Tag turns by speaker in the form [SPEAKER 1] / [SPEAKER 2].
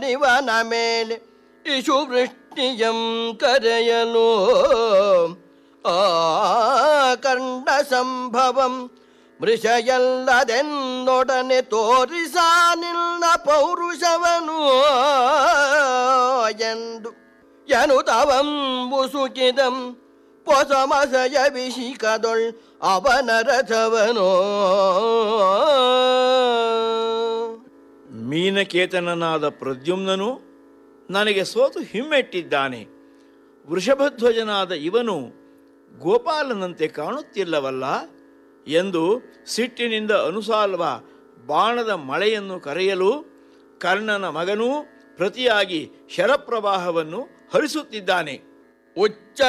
[SPEAKER 1] ಇವನ ಮೇಲೆ ಇಶು ವೃಷ್ಟಿಯಂ ಕರೆಯಲು ಆ ಕಂಡ ಸಂಭವಂ ಮೃಷಯಲ್ಲದೆನ್ನೊಡನೆ ತೋರಿಸ ನಿನ್ನ ಪೌರುಷವನು ಎಂದು ಎನುತವಂ ಬುಸುಕಿದಂ ಪೊಸಮಸಯ ವಿಶಿಕದೊಳ್ ಅವನ ರಥವನೋ
[SPEAKER 2] ಮೀನಕೇತನನಾದ ಪ್ರದ್ಯುಮ್ನನು ನನಗೆ ಸೋತು ಹಿಮ್ಮೆಟ್ಟಿದ್ದಾನೆ ವೃಷಭಧ್ವಜನಾದ ಇವನು ಗೋಪಾಲನಂತೆ ಕಾಣುತ್ತಿಲ್ಲವಲ್ಲ ಎಂದು ಸಿಟ್ಟಿನಿಂದ ಅನುಸಾಲ್ವ ಬಾಣದ ಮಳೆಯನ್ನು ಕರೆಯಲು ಕರ್ಣನ ಮಗನೂ ಪ್ರತಿಯಾಗಿ ಶರಪ್ರವಾಹವನ್ನು ಹರಿಸುತ್ತಿದ್ದಾನೆ
[SPEAKER 1] ಉಚ್ಚ